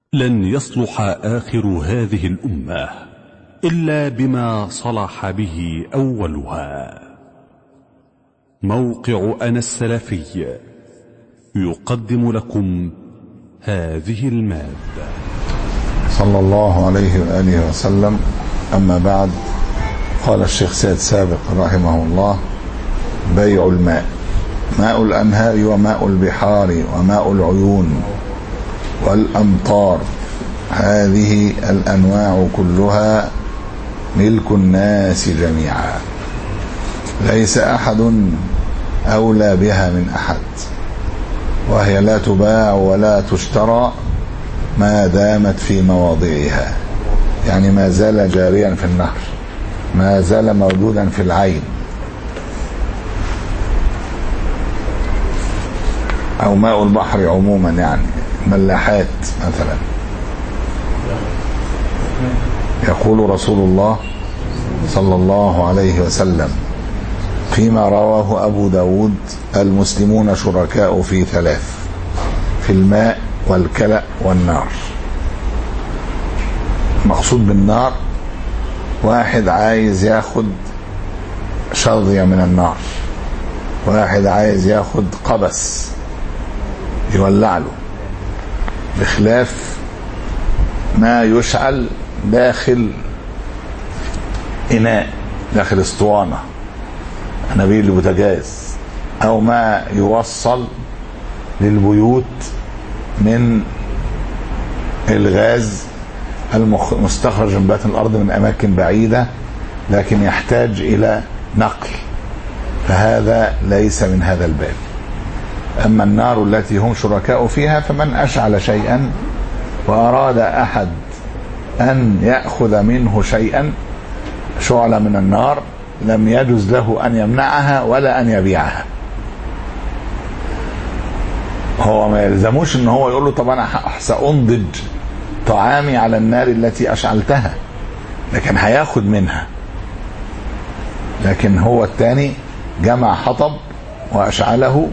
لن يصلح آخر هذه الأمة إلا بما صلح به أولها موقع أنا السلفي يقدم لكم هذه المادة صلى الله عليه وآله وسلم أما بعد قال الشيخ سيد سابق رحمه الله بيع الماء ماء الأنهار وماء البحار وماء العيون والأمطار هذه الأنواع كلها ملك الناس جميعا ليس أحد أولى بها من أحد وهي لا تباع ولا تشترى ما دامت في مواضعها يعني ما زال جاريا في النهر ما زال موجودا في العين او ماء البحر عموما يعني ملاحات مثلا يقول رسول الله صلى الله عليه وسلم فيما رواه أبو داود المسلمون شركاء في ثلاث في الماء والكلأ والنار مقصود بالنار واحد عايز ياخد شظية من النار واحد عايز ياخد قبس يولع له بخلاف ما يشعل داخل إناء داخل اسطوانة أنابيب البوتاجاز أو ما يوصل للبيوت من الغاز المستخرج من بات الأرض من أماكن بعيدة لكن يحتاج إلى نقل فهذا ليس من هذا الباب أما النار التي هم شركاء فيها فمن أشعل شيئا وأراد أحد أن يأخذ منه شيئا شعلة من النار لم يجوز له أن يمنعها ولا أن يبيعها هو ما يلزموش ان هو يقول له طب انا سأنضج طعامي على النار التي اشعلتها لكن هياخد منها لكن هو الثاني جمع حطب واشعله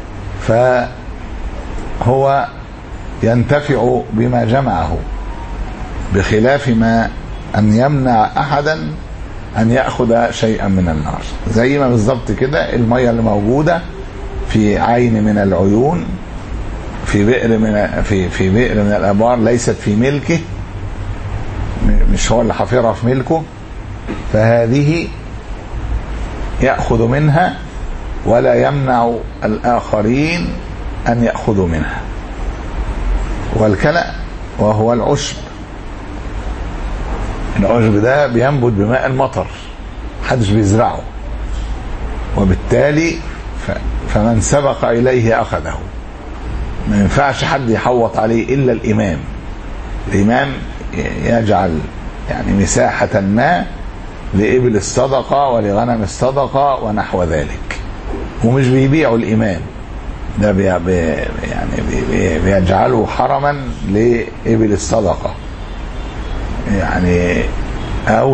فهو ينتفع بما جمعه بخلاف ما ان يمنع احدا ان ياخذ شيئا من النار زي ما بالظبط كده الميه اللي موجوده في عين من العيون في بئر من في في بئر من الابار ليست في ملكه مش هو اللي حفرها في ملكه فهذه ياخذ منها ولا يمنع الاخرين ان ياخذوا منها والكلأ وهو العشب العشب ده بينبت بماء المطر محدش بيزرعه وبالتالي فمن سبق اليه اخذه ما ينفعش حد يحوط عليه الا الامام الامام يجعل يعني مساحة ما لإبل الصدقة ولغنم الصدقة ونحو ذلك ومش بيبيعوا الإمام ده بي بي يعني بي بيجعله حرما لإبل الصدقة يعني أو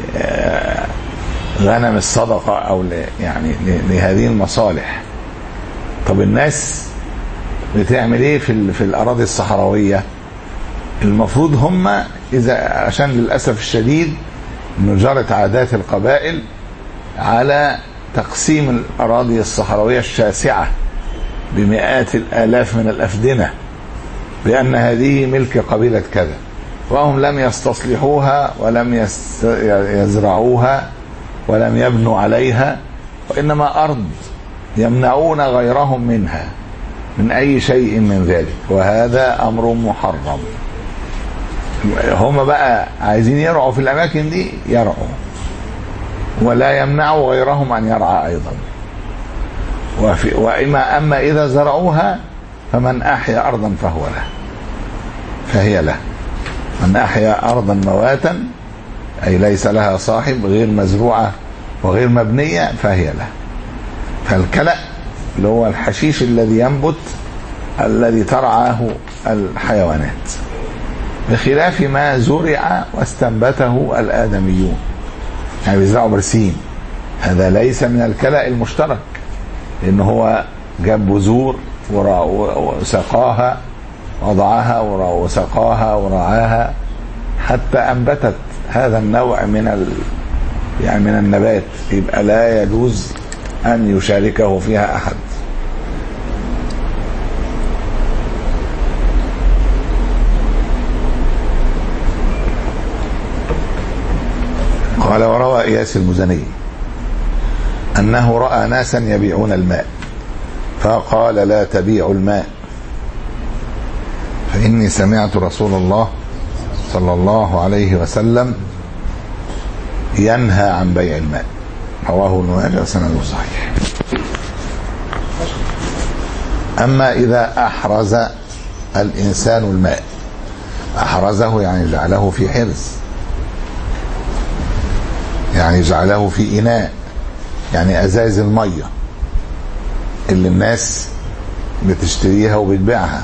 لغنم الصدقة أو يعني لهذه المصالح طب الناس بتعمل ايه في في الاراضي الصحراويه المفروض هم اذا عشان للاسف الشديد انه جرت عادات القبائل على تقسيم الاراضي الصحراويه الشاسعه بمئات الالاف من الافدنه بان هذه ملك قبيله كذا وهم لم يستصلحوها ولم يزرعوها ولم يبنوا عليها وانما ارض يمنعون غيرهم منها من اي شيء من ذلك وهذا امر محرم هم بقى عايزين يرعوا في الاماكن دي يرعوا ولا يمنعوا غيرهم ان يرعى ايضا وفي واما اما اذا زرعوها فمن احيا ارضا فهو له فهي له من احيا ارضا مواتا اي ليس لها صاحب غير مزروعه وغير مبنيه فهي له فالكلأ اللي هو الحشيش الذي ينبت الذي ترعاه الحيوانات بخلاف ما زرع واستنبته الآدميون يعني بيزرعوا برسيم هذا ليس من الكلأ المشترك لأنه هو جاب بذور وسقاها وضعها وسقاها ورعاها حتى أنبتت هذا النوع من ال... يعني من النبات يبقى لا يجوز أن يشاركه فيها أحد قال وروى إياس المزني أنه رأى ناسا يبيعون الماء فقال لا تبيعوا الماء فإني سمعت رسول الله صلى الله عليه وسلم ينهى عن بيع الماء رواه ابن ماجه وسنده صحيح أما إذا أحرز الإنسان الماء أحرزه يعني جعله في حرز يعني جعله في إناء يعني أزاز المية اللي الناس بتشتريها وبتبيعها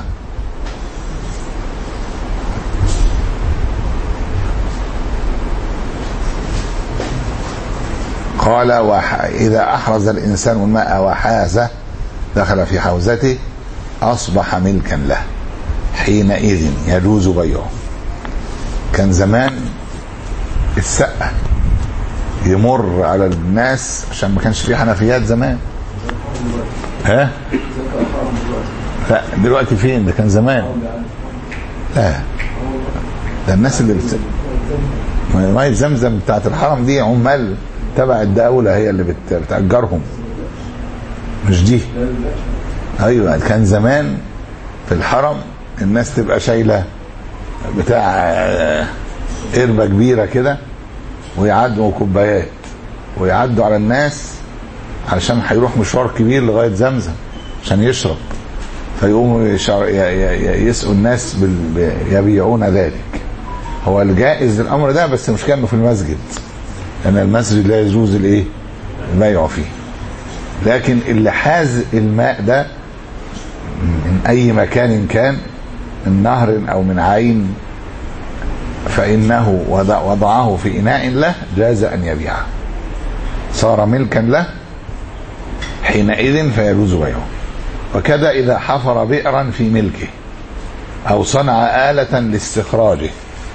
قال وح... إذا أحرز الإنسان الماء وحازه دخل في حوزته أصبح ملكا له حينئذ يجوز بيعه كان زمان السقة يمر على الناس عشان ما كانش في حنفيات زمان ها لا دلوقتي فين ده كان زمان لا ده الناس اللي بت... ميه زمزم بتاعت الحرم دي عمال تبع الدولة هي اللي بت... بتأجرهم مش دي ايوه كان زمان في الحرم الناس تبقى شايله بتاع قربه كبيره كده ويعدوا كوبايات ويعدوا على الناس علشان هيروح مشوار كبير لغايه زمزم عشان يشرب فيقوموا يسقوا الناس بال... يبيعون ذلك هو الجائز الامر ده بس مش كانه في المسجد لان المسجد لا يجوز الايه البيع فيه لكن اللي حاز الماء ده من اي مكان كان من نهر او من عين فانه وضعه في اناء له جاز ان يبيعه صار ملكا له حينئذ فيجوز بيعه وكذا اذا حفر بئرا في ملكه او صنع آلة لاستخراجه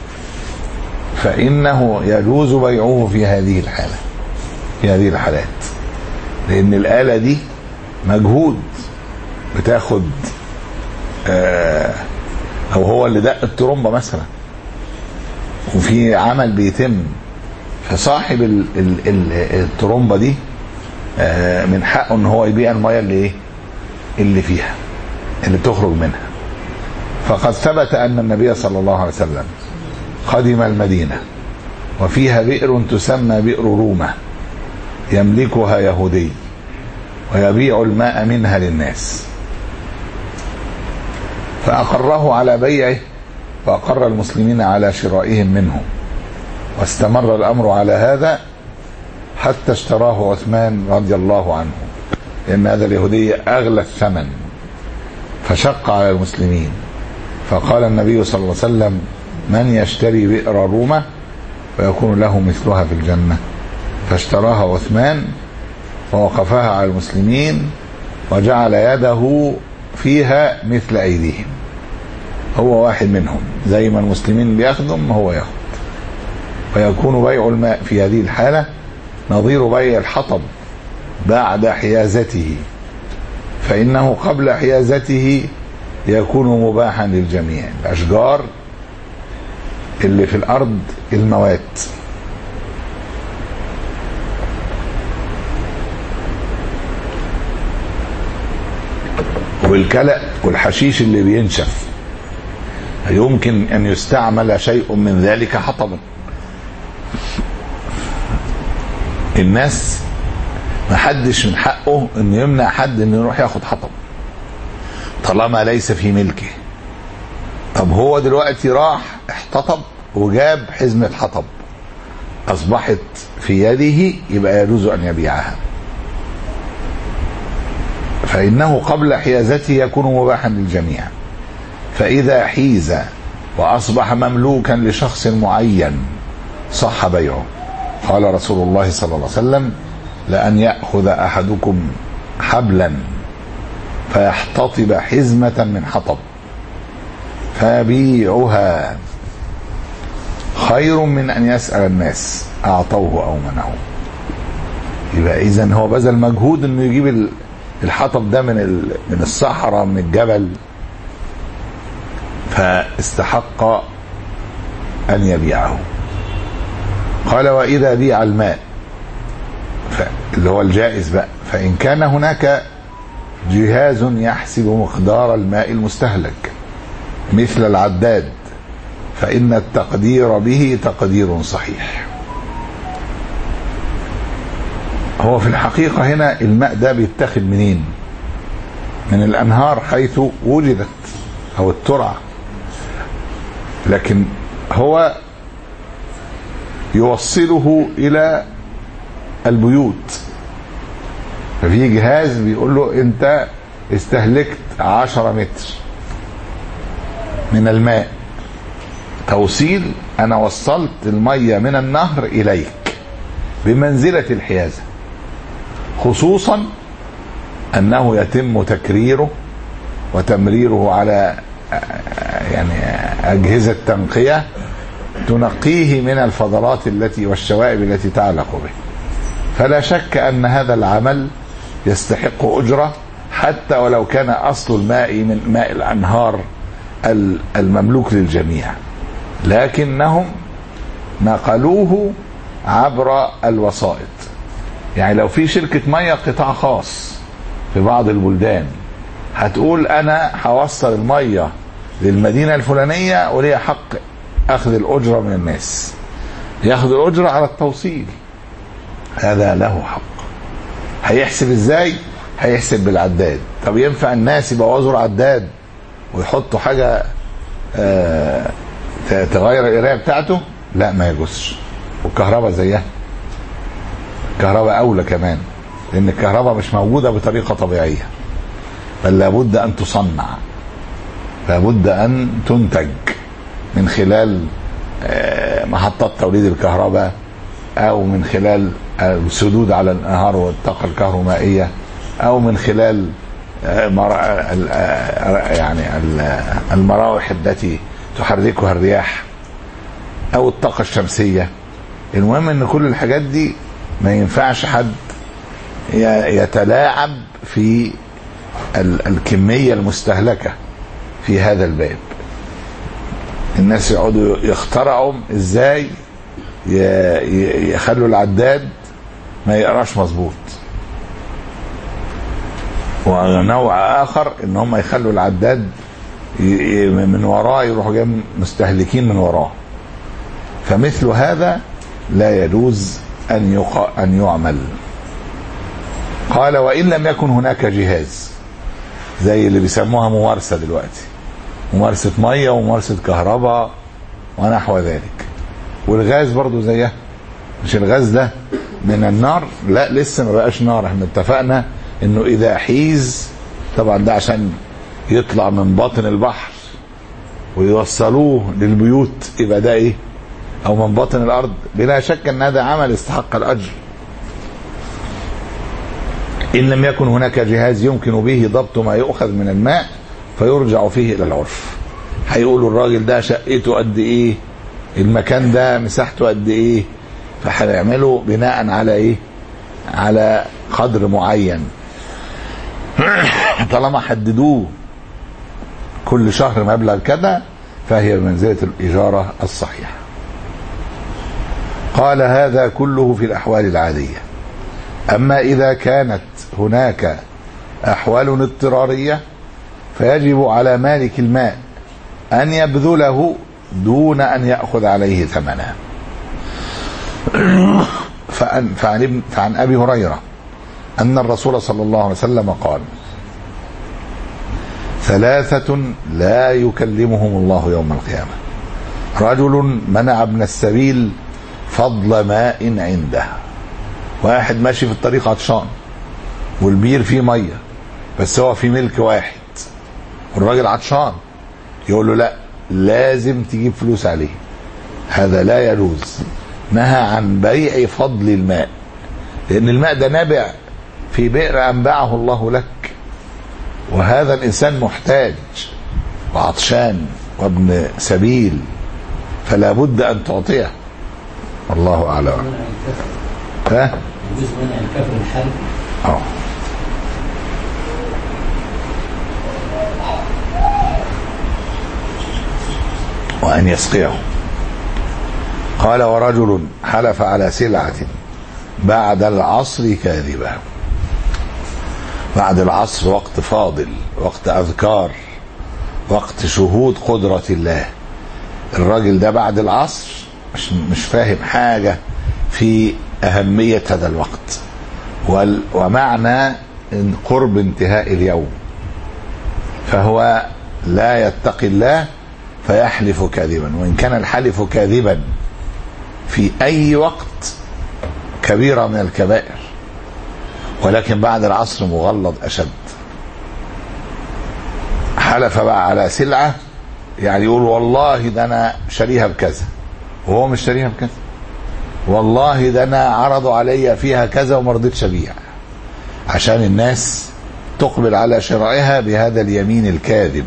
فإنه يجوز بيعه في هذه الحالة في هذه الحالات لأن الآلة دي مجهود بتاخد آه أو هو اللي دق الترومبة مثلا وفي عمل بيتم فصاحب ال ال ال الترومبة دي آه من حقه ان هو يبيع المية اللي ايه اللي فيها اللي تخرج منها فقد ثبت ان النبي صلى الله عليه وسلم قدم المدينة وفيها بئر تسمى بئر رومة يملكها يهودي ويبيع الماء منها للناس فأقره على بيعه وأقر المسلمين على شرائهم منه واستمر الأمر على هذا حتى اشتراه عثمان رضي الله عنه لأن هذا اليهودي أغلى الثمن فشق على المسلمين فقال النبي صلى الله عليه وسلم من يشتري بئر رومة فيكون له مثلها في الجنة فاشتراها عثمان ووقفها على المسلمين وجعل يده فيها مثل أيديهم هو واحد منهم زي ما المسلمين بيخدم هو ياخد ويكون بيع الماء في هذه الحالة نظير بيع الحطب بعد حيازته فإنه قبل حيازته يكون مباحا للجميع الأشجار اللي في الأرض الموات والكلأ والحشيش اللي بينشف يمكن أن يستعمل شيء من ذلك حطبا الناس ما حدش من حقه انه يمنع حد انه يروح ياخد حطب طالما ليس في ملكه طب هو دلوقتي راح احتطب وجاب حزمة حطب اصبحت في يده يبقى يجوز ان يبيعها فانه قبل حيازته يكون مباحا للجميع فاذا حيز واصبح مملوكا لشخص معين صح بيعه قال رسول الله صلى الله عليه وسلم لأن يأخذ أحدكم حبلا فيحتطب حزمة من حطب فبيعها خير من ان يسال الناس اعطوه او منعوه يبقى اذا هو بذل مجهود انه يجيب الحطب ده من من الصحراء من الجبل فاستحق ان يبيعه قال واذا بيع الماء اللي هو الجائز بقى فان كان هناك جهاز يحسب مقدار الماء المستهلك مثل العداد فان التقدير به تقدير صحيح هو في الحقيقة هنا الماء ده بيتاخد منين من الأنهار حيث وجدت أو الترع لكن هو يوصله إلى البيوت ففي جهاز بيقول له أنت استهلكت عشرة متر من الماء توصيل أنا وصلت المية من النهر إليك بمنزلة الحيازة خصوصا انه يتم تكريره وتمريره على يعني اجهزه تنقيه تنقيه من الفضلات التي والشوائب التي تعلق به فلا شك ان هذا العمل يستحق اجره حتى ولو كان اصل الماء من ماء الانهار المملوك للجميع لكنهم نقلوه عبر الوسائط يعني لو في شركة مية قطاع خاص في بعض البلدان هتقول أنا هوصل المية للمدينة الفلانية وليا حق أخذ الأجرة من الناس ياخذ الأجرة على التوصيل هذا له حق هيحسب ازاي هيحسب بالعداد طب ينفع الناس يبوظوا العداد ويحطوا حاجة آه تغير القرايه بتاعته لا ما يجوزش والكهرباء زيها الكهرباء اولى كمان لان الكهرباء مش موجوده بطريقه طبيعيه بل لابد ان تصنع لابد ان تنتج من خلال محطات توليد الكهرباء او من خلال السدود على الانهار والطاقه الكهرومائيه او من خلال يعني المراوح التي تحركها الرياح او الطاقه الشمسيه المهم ان كل الحاجات دي ما ينفعش حد يتلاعب في الكميه المستهلكه في هذا الباب الناس يقعدوا يخترعوا ازاي يخلوا العداد ما يقراش مظبوط ونوع اخر ان هم يخلوا العداد من وراه يروحوا جاي مستهلكين من وراه فمثل هذا لا يجوز ان يق... ان يعمل قال وان لم يكن هناك جهاز زي اللي بيسموها ممارسه دلوقتي ممارسه ميه وممارسه كهرباء ونحو ذلك والغاز برضو زيها مش الغاز ده من النار لا لسه ما بقاش نار احنا اتفقنا انه اذا حيز طبعا ده عشان يطلع من باطن البحر ويوصلوه للبيوت يبقى ده ايه او من باطن الارض بلا شك ان هذا عمل استحق الاجر ان لم يكن هناك جهاز يمكن به ضبط ما يؤخذ من الماء فيرجع فيه الى العرف هيقولوا الراجل ده شقته قد ايه المكان ده مساحته قد ايه فهنعمله بناء على ايه على قدر معين طالما حددوه كل شهر مبلغ كذا فهي بمنزلة الإجارة الصحيحة قال هذا كله في الأحوال العادية أما إذا كانت هناك أحوال اضطرارية فيجب على مالك الماء أن يبذله دون أن يأخذ عليه ثمنا فعن, فعن, فعن أبي هريرة أن الرسول صلى الله عليه وسلم قال ثلاثة لا يكلمهم الله يوم القيامة رجل منع ابن السبيل فضل ماء عنده واحد ماشي في الطريق عطشان والبير فيه ميه بس هو في ملك واحد والراجل عطشان يقول له لا لازم تجيب فلوس عليه هذا لا يجوز نهى عن بيع فضل الماء لان الماء ده نابع في بئر انبعه الله لك وهذا الانسان محتاج وعطشان وابن سبيل فلا بد ان تعطيه الله اعلم منع الكفر ها يجوز منع الكفر الحرب اه وأن يسقيه قال ورجل حلف على سلعة بعد العصر كاذبا بعد العصر وقت فاضل وقت أذكار وقت شهود قدرة الله الراجل ده بعد العصر مش, مش فاهم حاجة في أهمية هذا الوقت وال- ومعنى إن قرب انتهاء اليوم فهو لا يتقي الله فيحلف كاذبا وإن كان الحلف كاذبا في أي وقت كبيرة من الكبائر ولكن بعد العصر مغلظ أشد حلف بقى على سلعة يعني يقول والله ده أنا شاريها بكذا وهو مش شاريها بكذا والله ده أنا عرضوا عليا فيها كذا وما رضيتش أبيع عشان الناس تقبل على شرائها بهذا اليمين الكاذب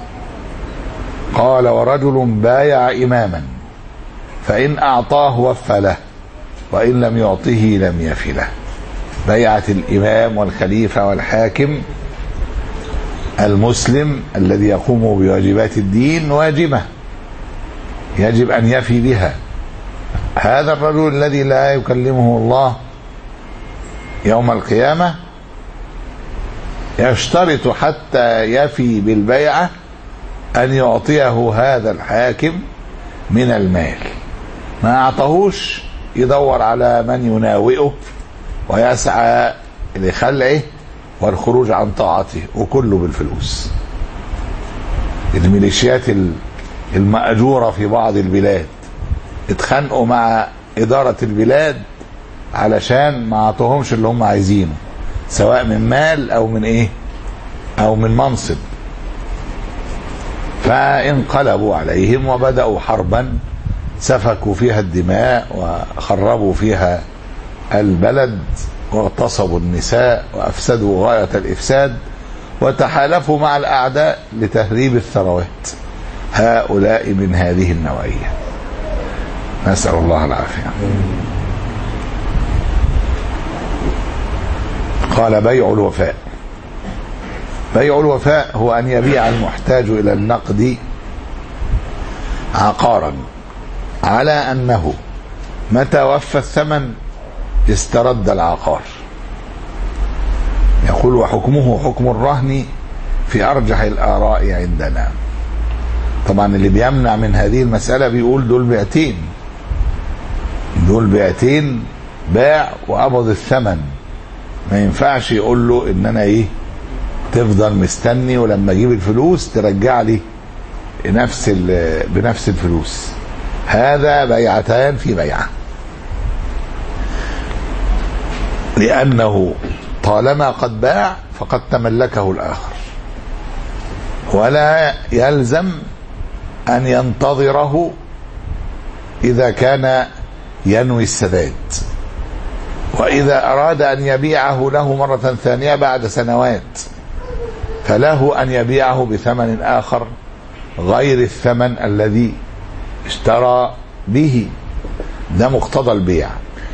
قال ورجل بايع إماما فإن أعطاه وفى له وإن لم يعطه لم يف له بيعة الإمام والخليفة والحاكم المسلم الذي يقوم بواجبات الدين واجبة يجب أن يفي بها هذا الرجل الذي لا يكلمه الله يوم القيامة يشترط حتى يفي بالبيعة أن يعطيه هذا الحاكم من المال ما أعطهوش يدور على من يناوئه ويسعى لخلعه والخروج عن طاعته وكله بالفلوس الميليشيات المأجورة في بعض البلاد اتخانقوا مع إدارة البلاد علشان ما أعطوهمش اللي هم عايزينه سواء من مال أو من إيه أو من منصب فانقلبوا عليهم وبدأوا حربا سفكوا فيها الدماء وخربوا فيها البلد واغتصبوا النساء وافسدوا غايه الافساد وتحالفوا مع الاعداء لتهريب الثروات هؤلاء من هذه النوعيه نسال الله العافيه قال بيع الوفاء بيع الوفاء هو ان يبيع المحتاج الى النقد عقارا على انه متى وفى الثمن استرد العقار يقول وحكمه حكم الرهن في ارجح الاراء عندنا طبعا اللي بيمنع من هذه المساله بيقول دول بيعتين دول بيعتين باع وقبض الثمن ما ينفعش يقول له ان انا ايه تفضل مستني ولما اجيب الفلوس ترجع لي نفس بنفس الفلوس هذا بيعتان في بيعه لأنه طالما قد باع فقد تملكه الآخر ولا يلزم أن ينتظره إذا كان ينوي السداد وإذا أراد أن يبيعه له مرة ثانية بعد سنوات فله أن يبيعه بثمن آخر غير الثمن الذي اشترى به ده مقتضى البيع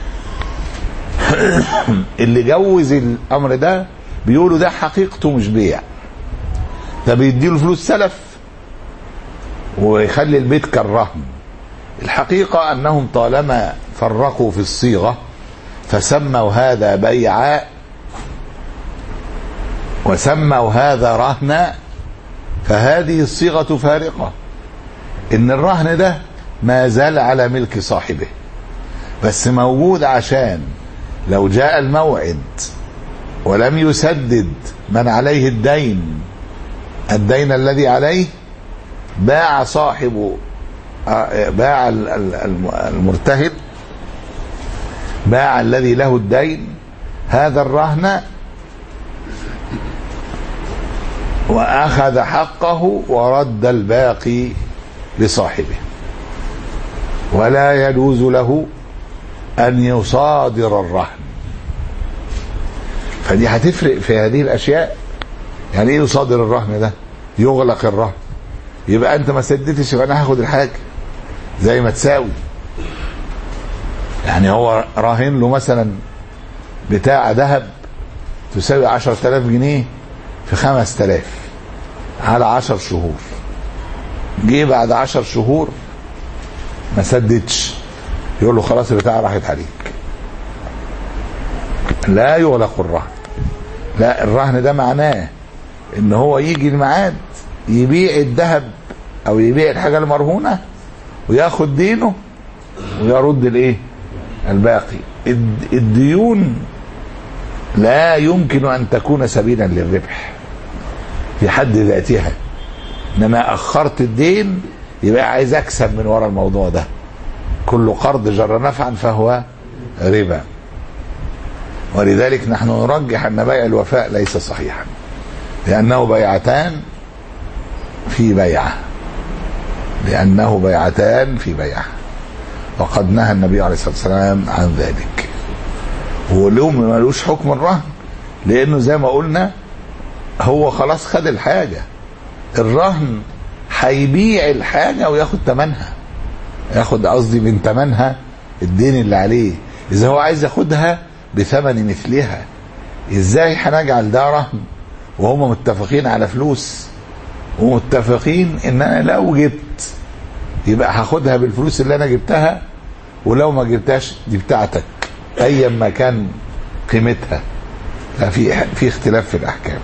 اللي جوز الامر ده بيقولوا ده حقيقته مش بيع ده بيديله فلوس سلف ويخلي البيت كالرهن الحقيقة أنهم طالما فرقوا في الصيغة فسموا هذا بيعا وسموا هذا رهنا فهذه الصيغة فارقة إن الرهن ده ما زال على ملك صاحبه بس موجود عشان لو جاء الموعد ولم يسدد من عليه الدين الدين الذي عليه باع صاحب باع المرتهن باع الذي له الدين هذا الرهن واخذ حقه ورد الباقي لصاحبه ولا يجوز له أن يصادر الرهن فدي هتفرق في هذه الأشياء يعني إيه يصادر الرهن ده يغلق الرهن يبقى انت ما سددتش يبقى انا هاخد الحاجه زي ما تساوي يعني هو راهن له مثلا بتاع ذهب تساوي 10000 جنيه في 5000 على 10 شهور جه بعد 10 شهور ما سددش يقول له خلاص البتاع راحت عليك لا يغلق الرهن لا الرهن ده معناه ان هو يجي الميعاد يبيع الذهب او يبيع الحاجه المرهونه وياخد دينه ويرد الايه الباقي الد- الديون لا يمكن ان تكون سبيلا للربح في حد ذاتها انما اخرت الدين يبقى عايز اكسب من ورا الموضوع ده كل قرض جر نفعا فهو ربا ولذلك نحن نرجح ان بيع الوفاء ليس صحيحا لانه بيعتان في بيعه لانه بيعتان في بيعه وقد نهى النبي عليه الصلاه والسلام عن ذلك ولو ملوش حكم الرهن لانه زي ما قلنا هو خلاص خد الحاجه الرهن هيبيع الحاجه وياخد ثمنها ياخد قصدي من ثمنها الدين اللي عليه اذا هو عايز ياخدها بثمن مثلها ازاي هنجعل ده رهن وهم متفقين على فلوس ومتفقين ان انا لو جبت يبقى هاخدها بالفلوس اللي انا جبتها ولو ما جبتهاش دي بتاعتك ايا ما كان قيمتها ففي في اختلاف في الاحكام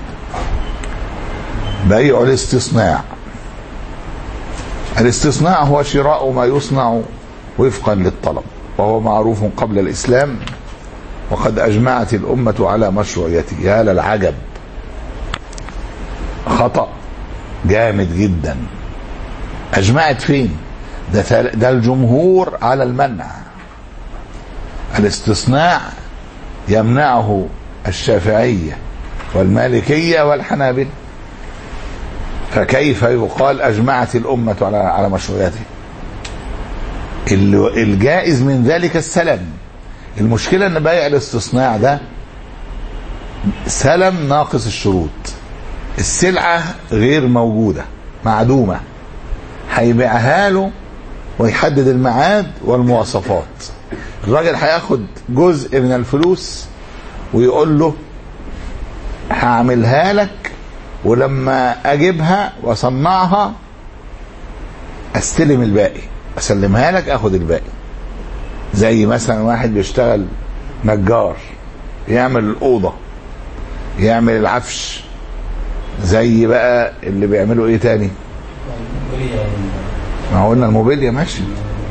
بيع الاستصناع الاستصناع هو شراء ما يصنع وفقا للطلب وهو معروف قبل الاسلام وقد اجمعت الامه على مشروعيته يا للعجب خطا جامد جدا اجمعت فين ده, ثل- ده الجمهور على المنع الاستصناع يمنعه الشافعيه والمالكيه والحنابله فكيف يقال اجمعت الامه على على مشروعيته ال- الجائز من ذلك السلم المشكله ان بيع الاستصناع ده سلم ناقص الشروط السلعه غير موجوده معدومه هيبيعها له ويحدد الميعاد والمواصفات الراجل هياخد جزء من الفلوس ويقول له هعملها لك ولما اجيبها واصنعها استلم الباقي اسلمها لك اخد الباقي زي مثلا واحد بيشتغل نجار يعمل الاوضه يعمل العفش زي بقى اللي بيعملوا ايه تاني ما هو قلنا الموبيليا ماشي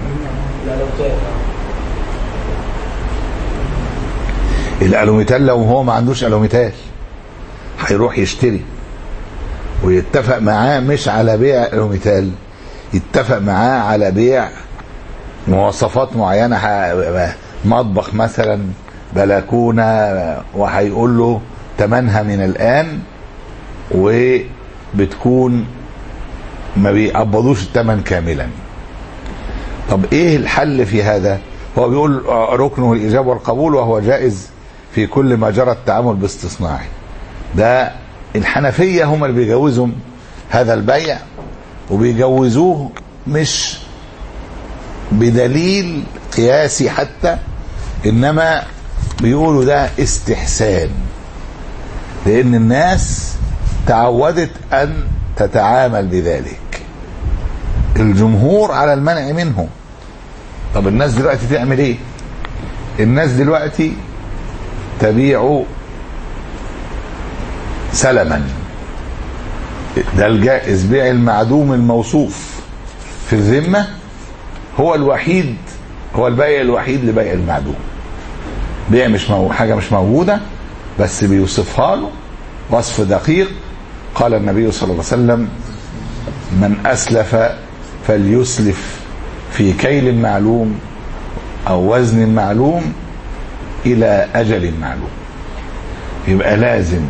الالوميتال لو هو ما عندوش الوميتال هيروح يشتري ويتفق معاه مش على بيع الوميتال يتفق معاه على بيع مواصفات معينه ح- مطبخ مثلا بلكونه وهيقول له تمنها من الان وبتكون ما بيقبضوش الثمن كاملا طب ايه الحل في هذا هو بيقول ركنه الايجاب والقبول وهو جائز في كل ما جرى التعامل باستصناعه ده الحنفيه هم اللي بيجوزوا هذا البيع وبيجوزوه مش بدليل قياسي حتى انما بيقولوا ده استحسان لان الناس تعودت ان تتعامل بذلك الجمهور على المنع منه طب الناس دلوقتي تعمل ايه الناس دلوقتي تبيع سلما ده الجائز بيع المعدوم الموصوف في الذمة هو الوحيد هو البيع الوحيد لبيع المعدوم بيع مش مو... حاجة مش موجودة بس بيوصفها له وصف دقيق قال النبي صلى الله عليه وسلم من أسلف فليسلف في كيل معلوم أو وزن معلوم إلى أجل معلوم يبقى لازم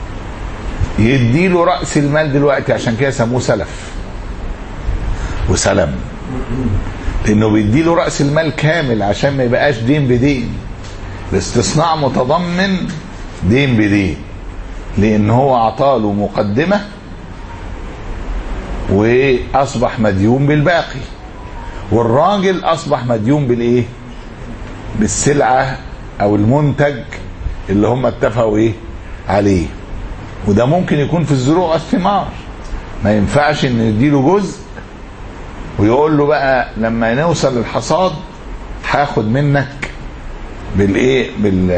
يديله رأس المال دلوقتي عشان كده سموه سلف وسلم لأنه بيديله رأس المال كامل عشان ما يبقاش دين بدين الاستصناع متضمن دين بدين لأن هو أعطاله مقدمة واصبح مديون بالباقي والراجل اصبح مديون بالايه بالسلعه او المنتج اللي هم اتفقوا ايه عليه وده ممكن يكون في الزروع والثمار ما ينفعش ان يديله جزء ويقول له بقى لما نوصل للحصاد هاخد منك بالايه بال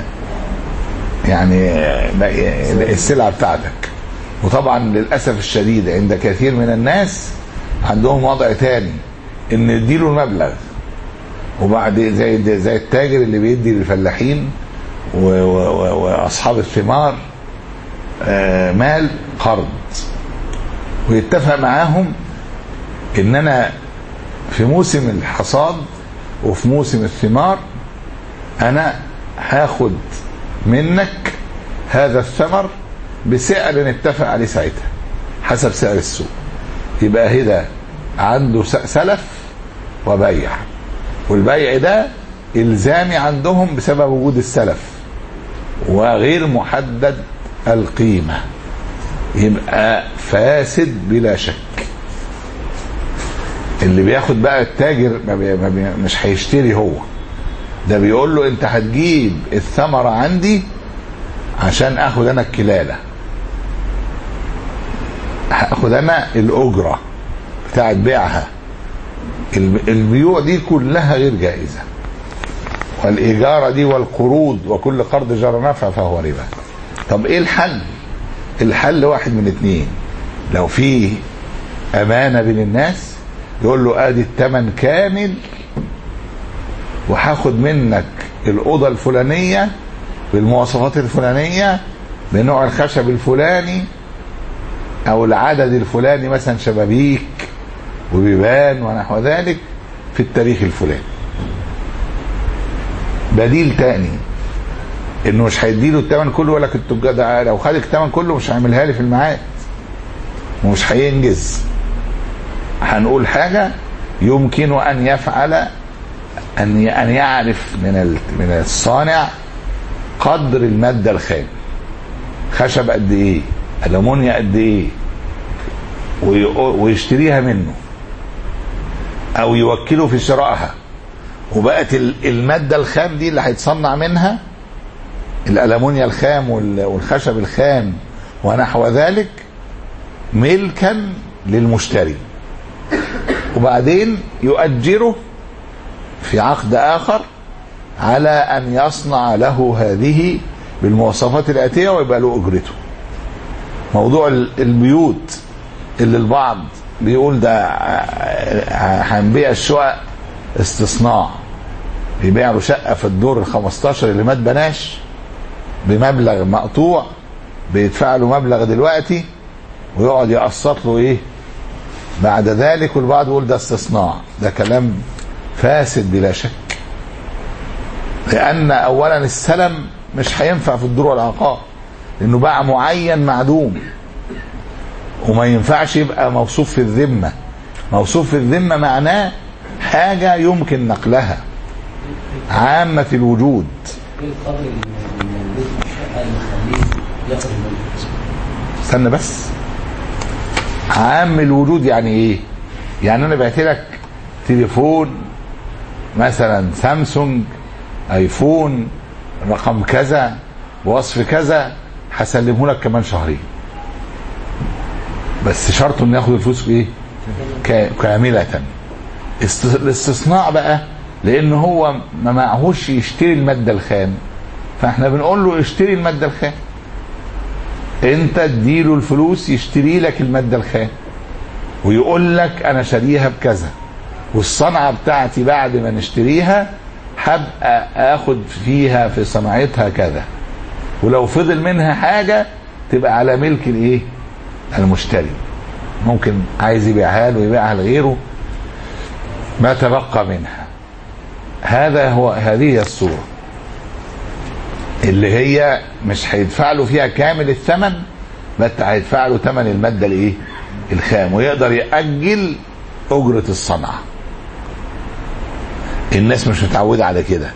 يعني السلعه بتاعتك وطبعا للاسف الشديد عند كثير من الناس عندهم وضع تاني ان يديله المبلغ وبعد زي زي التاجر اللي بيدي للفلاحين و- و- و- واصحاب الثمار آه، مال قرض ويتفق معاهم ان انا في موسم الحصاد وفي موسم الثمار انا هاخد منك هذا الثمر بسعر نتفق عليه ساعتها حسب سعر السوق يبقى هنا عنده س- سلف وبيع والبيع ده الزامي عندهم بسبب وجود السلف وغير محدد القيمه يبقى فاسد بلا شك اللي بياخد بقى التاجر ما بي ما بي مش هيشتري هو ده بيقول له انت هتجيب الثمرة عندي عشان اخد انا الكلالة هاخد انا الاجرة بتاعت بيعها الب- البيوع دي كلها غير جائزة والإجارة دي والقروض وكل قرض جرى نفع فهو ربا طب ايه الحل الحل واحد من اتنين لو في امانة بين الناس يقول له ادي التمن كامل وهاخد منك الأوضة الفلانية بالمواصفات الفلانية بنوع الخشب الفلاني أو العدد الفلاني مثلا شبابيك وبيبان ونحو ذلك في التاريخ الفلاني بديل تاني انه مش هيديله الثمن كله ولا كنت ده لو خد الثمن كله مش هيعملها لي في الميعاد ومش هينجز هنقول حاجه يمكن ان يفعل ان ان يعرف من ال- من الصانع قدر الماده الخام خشب قد ايه المونيا قد ايه وي- ويشتريها منه او يوكله في شرائها وبقت ال- الماده الخام دي اللي هيتصنع منها الالمونيا الخام وال- والخشب الخام ونحو ذلك ملكا للمشتري وبعدين يؤجره في عقد اخر على ان يصنع له هذه بالمواصفات الاتيه ويبقى له اجرته موضوع ال- البيوت اللي البعض بيقول ده ع- هنبيع الشقق استصناع يبيع له شقه في الدور ال 15 اللي ما اتبناش بمبلغ مقطوع بيدفع له مبلغ دلوقتي ويقعد يقسط له ايه بعد ذلك والبعض يقول ده استصناع ده كلام فاسد بلا شك لان اولا السلم مش هينفع في الدور والعقار لانه باع معين معدوم وما ينفعش يبقى موصوف في الذمه موصوف في الذمه معناه حاجه يمكن نقلها عامه الوجود ايه القدر اللي من البيت الشقه اللي يخليه ياخد منه استنى بس عام الوجود يعني ايه يعني انا بعت لك تليفون مثلا سامسونج ايفون رقم كذا بوصف كذا هسلمه لك كمان شهرين بس شرطه انه ياخد الفلوس ايه كا- كاملة است- الاستصناع بقى لان هو ما معهوش يشتري المادة الخام فاحنا بنقول له اشتري المادة الخام انت اديله الفلوس يشتري لك الماده الخام ويقول لك انا شاريها بكذا والصنعه بتاعتي بعد ما نشتريها هبقى اخد فيها في صناعتها كذا ولو فضل منها حاجه تبقى على ملك الايه المشتري ممكن عايز يبيعها له يبيعها لغيره ما تبقى منها هذا هو هذه هي الصوره اللي هي مش هيدفع له فيها كامل الثمن بس هيدفع له ثمن الماده الايه؟ الخام ويقدر ياجل اجره الصنعه. الناس مش متعوده على كده.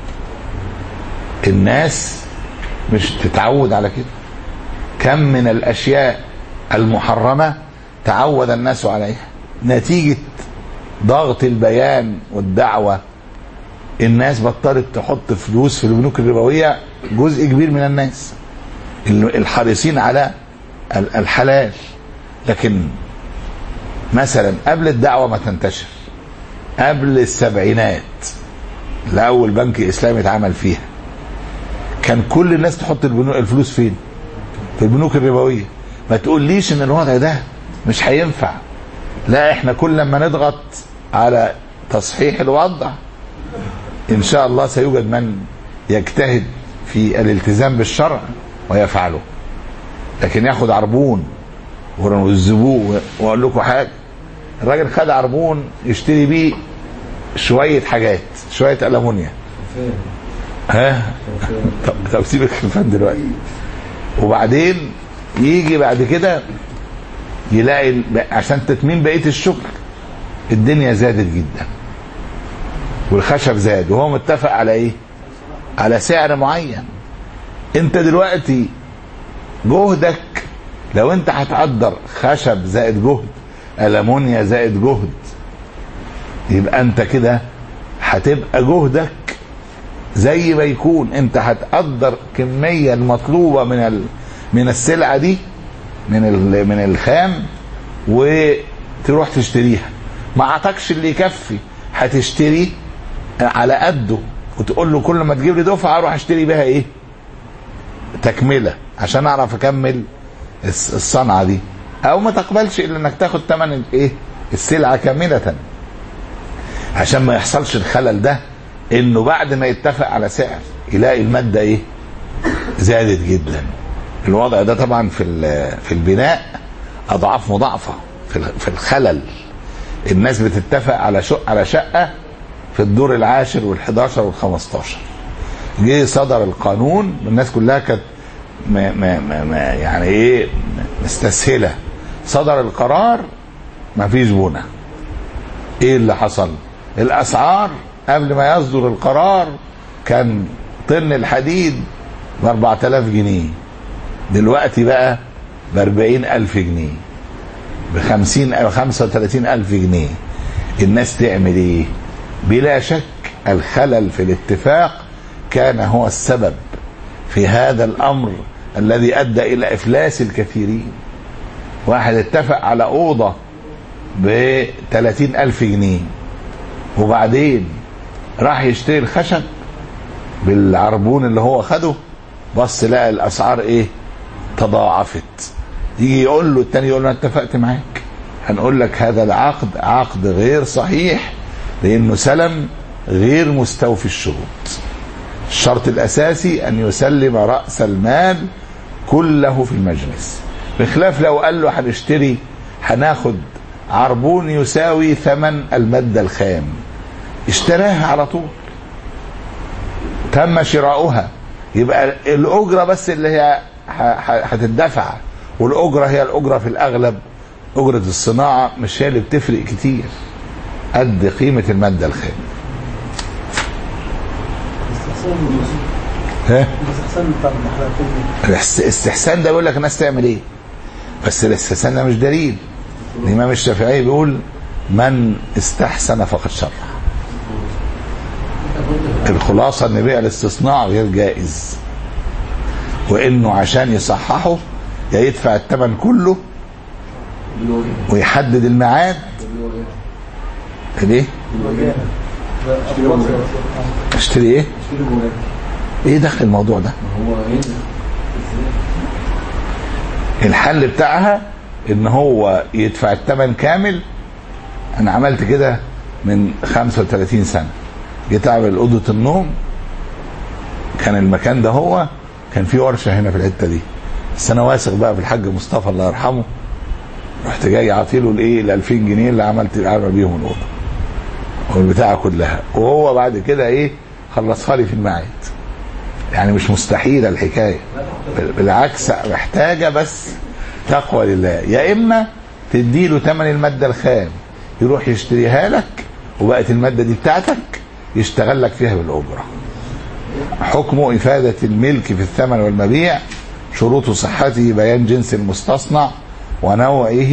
الناس مش تتعود على كده. كم من الاشياء المحرمه تعود الناس عليها نتيجة ضغط البيان والدعوة الناس بطلت تحط فلوس في البنوك الربوية جزء كبير من الناس الحريصين على ال- الحلال لكن مثلا قبل الدعوة ما تنتشر قبل السبعينات لأول بنك إسلامي اتعمل فيها كان كل الناس تحط البنو- الفلوس فين في البنوك الربوية ما تقوليش ان الوضع ده مش هينفع لا احنا كل ما نضغط على تصحيح الوضع ان شاء الله سيوجد من يجتهد في الالتزام بالشرع ويفعله لكن ياخد عربون ويذبوه واقول لكم حاجه الراجل خد عربون يشتري بيه شويه حاجات شويه المونيا ها طب طب سيبك الفن دلوقتي وبعدين يجي بعد كده يلاقي ال- عشان تتميم بقيه الشغل الدنيا زادت جدا والخشب زاد وهو متفق على ايه على سعر معين انت دلوقتي جهدك لو انت هتقدر خشب زائد جهد ألمونيا زائد جهد يبقى انت كده هتبقى جهدك زي ما يكون انت هتقدر كمية المطلوبة من ال... من السلعة دي من ال... من الخام وتروح تشتريها ما عطاكش اللي يكفي هتشتري على قده وتقول له كل ما تجيب لي دفعه اروح اشتري بيها ايه تكمله عشان اعرف اكمل الس- الصنعه دي او ما تقبلش الا انك تاخد ثمن الايه السلعه كامله عشان ما يحصلش الخلل ده انه بعد ما يتفق على سعر يلاقي الماده ايه زادت جدا الوضع ده طبعا في ال- في البناء اضعاف مضاعفه في ال- في الخلل الناس بتتفق على شق على شقه في الدور العاشر وال11 وال15 جه صدر القانون الناس كلها كانت ما ما ما ما يعني ايه مستسهله صدر القرار ما فيش بنى ايه اللي حصل الاسعار قبل ما يصدر القرار كان طن الحديد ب 4000 جنيه دلوقتي بقى ب 40000 جنيه ب 50 او 35000 جنيه الناس تعمل ايه بلا شك الخلل في الاتفاق كان هو السبب في هذا الامر الذي ادى الى افلاس الكثيرين واحد اتفق على اوضه ب 30000 جنيه وبعدين راح يشتري الخشب بالعربون اللي هو خده بص لقى الاسعار ايه تضاعفت يجي يقول له التاني يقول له انا اتفقت معاك هنقول لك هذا العقد عقد غير صحيح لانه سلم غير مستوفي الشروط الشرط الاساسي ان يسلم راس المال كله في المجلس بخلاف لو قال له هنشتري هناخد عربون يساوي ثمن الماده الخام اشتراها على طول تم شراؤها يبقى الاجره بس اللي هي ه- ه- هتدفع والاجره هي الاجره في الاغلب اجره الصناعه مش هي اللي بتفرق كتير قد قيمه الماده الخام استحسان الموضوع. ها الاستحسان بتاع المحلات الاست- الاستحسان ده بيقول لك الناس تعمل ايه بس الاستحسان ده مش دليل الامام الشافعي بيقول من استحسن فقد شرع الخلاصه ان بيع الاستصناع غير جائز وانه عشان يصححه يا يدفع الثمن كله ويحدد الميعاد ليه اشتري ايه ايه دخل الموضوع ده الحل بتاعها ان هو يدفع الثمن كامل انا عملت كده من 35 سنه جيت اعمل اوضه النوم كان المكان ده هو كان في ورشه هنا في الحته دي بس انا واثق بقى في الحاج مصطفى الله يرحمه رحت جاي عاطيله الايه ال 2000 جنيه اللي عملت عامل بيهم الاوضه والبتاعه كلها وهو بعد كده ايه خلصها لي في الميعاد يعني مش مستحيله الحكايه بالعكس محتاجه بس تقوى لله يا اما تديله ثمن الماده الخام يروح يشتريها لك وبقت الماده دي بتاعتك يشتغل لك فيها بالاجره حكم افاده الملك في الثمن والمبيع شروط صحته بيان جنس المستصنع ونوعه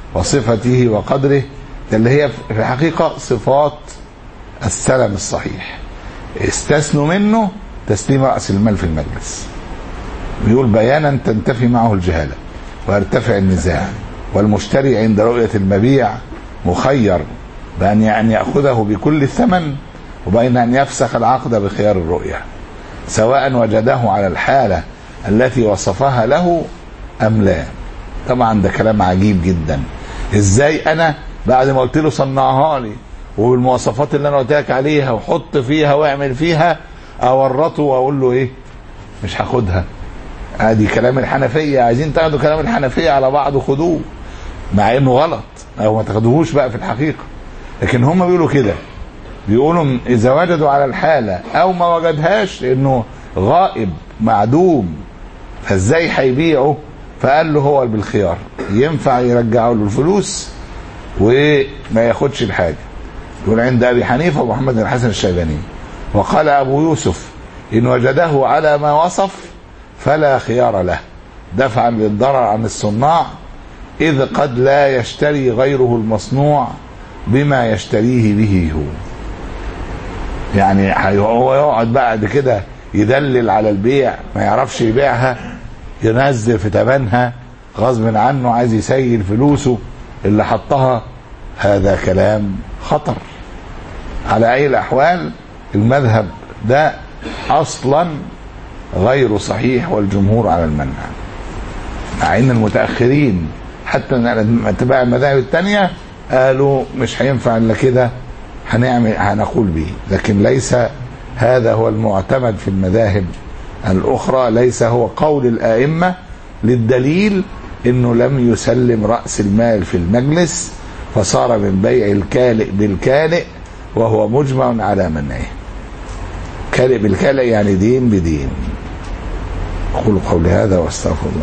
وصفته وقدره ده اللي هي في الحقيقة صفات السلم الصحيح استثنوا منه تسليم رأس المال في المجلس بيقول بيانا تنتفي معه الجهالة ويرتفع النزاع والمشتري عند رؤية المبيع مخير بأن يعني يأخذه بكل الثمن وبين أن يفسخ العقد بخيار الرؤية سواء وجده على الحالة التي وصفها له أم لا طبعا ده كلام عجيب جدا ازاي انا بعد ما قلت له صنعها لي وبالمواصفات اللي انا قلت لك عليها وحط فيها واعمل فيها اورطه واقول له ايه مش هاخدها ادي كلام الحنفيه عايزين تاخدوا كلام الحنفيه على بعض خدوه مع انه غلط او ما تاخدوهوش بقى في الحقيقه لكن هم بيقولوا كده بيقولوا اذا وجدوا على الحاله او ما وجدهاش لانه غائب معدوم فازاي هيبيعه فقال له هو بالخيار ينفع يرجعوا له الفلوس وما ياخدش الحاجه يقول عند ابي حنيفه ومحمد بن الحسن الشيباني وقال ابو يوسف ان وجده على ما وصف فلا خيار له دفعا للضرر عن الصناع اذ قد لا يشتري غيره المصنوع بما يشتريه به هو يعني هو يقعد بعد كده يدلل على البيع ما يعرفش يبيعها ينزل في ثمنها غصب عنه عايز يسيل فلوسه اللي حطها هذا كلام خطر على اي الاحوال المذهب ده اصلا غير صحيح والجمهور على المنع مع ان المتاخرين حتى اتباع المذاهب الثانيه قالوا مش هينفع الا كده هنعمل هنقول به لكن ليس هذا هو المعتمد في المذاهب الأخرى ليس هو قول الآئمة للدليل أنه لم يسلم رأس المال في المجلس فصار من بيع الكالئ بالكالئ وهو مجمع على منعه كالئ بالكالئ يعني دين بدين أقول قولي هذا واستغفر الله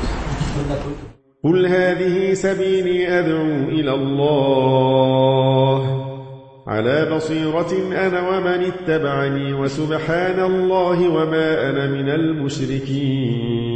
قل هذه سبيلي أدعو إلى الله على بصيرة أنا ومن اتبعني وسبحان الله وما أنا من المشركين